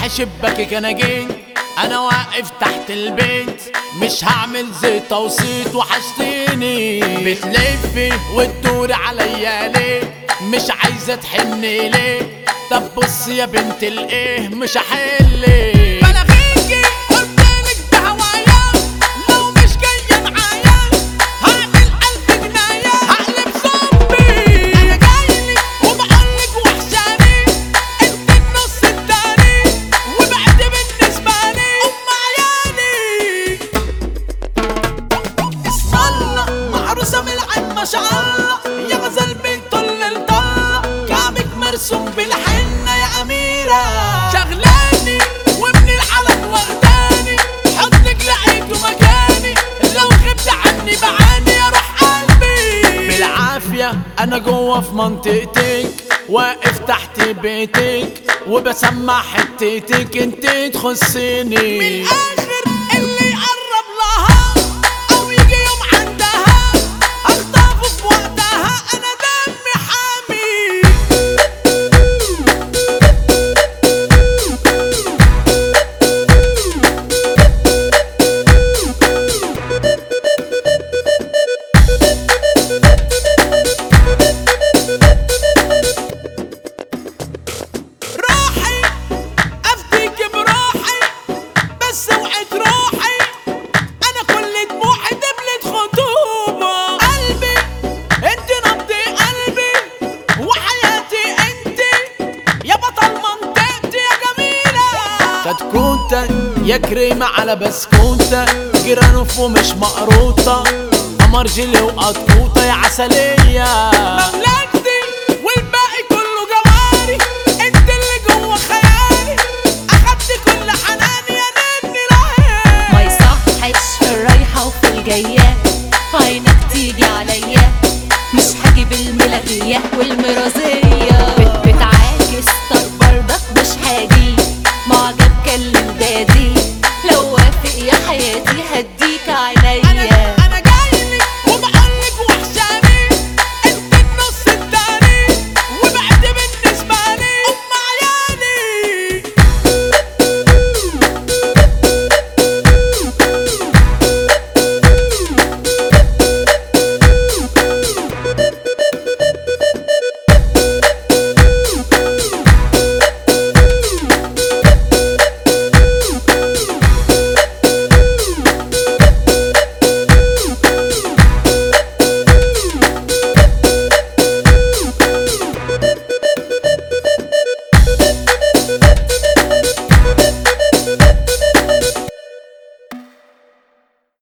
فاتح شباكك انا جيت انا واقف تحت البيت مش هعمل زي توصيت وحشتيني بتلفي وتدوري عليا ليه مش عايزه تحني ليه طب بص يا بنت الايه مش هحلك بلاغيكي قلتلك بهوايا لو مش جايه معايا هعمل الف جنايه هقلب زومبي انا جايلك وبقولك وحشاني انت النص التاني وبعد بالنسبه لي ام عيالي اسم الله معروسه من العين ما شاء الله يا غزل بنت الطلة كعبك مرسوم بالحنة يا أميرة شغلاني ومن العلم واخداني حضنك لقيته مكاني لو غبت عني بعاني يا روح قلبي بالعافية أنا جوه في منطقتك واقف تحت بيتك وبسمع حتتك انت تخصني من الآخر اللي يقرب لها أو يجي يوم عندها أخطفه في وقتها أنا دمي حامي روحي أفديك بروحي بس وعد روحي أنا كل دموعي دبلة خطوبة قلبي أنت نبض قلبي وحياتي أنت يا بطل منطقتي يا جميلة كتكوتة يا كريمة على بسكوتة جرانوف ومش مقروطة قمر جيلي وقطوطة يا عسلية مملكتي والباقي كله جواري انت اللي جوه خيالي اخدت كل حناني يا نني ما العين يصحش في الرايحة وفي الجاية عينك تيجي عليا مش هجيب الملاهية والمرازية بت بتعاكس طب برضك مش هاجي معجب كلم دادي لو وافق يا حياتي هديك عينيا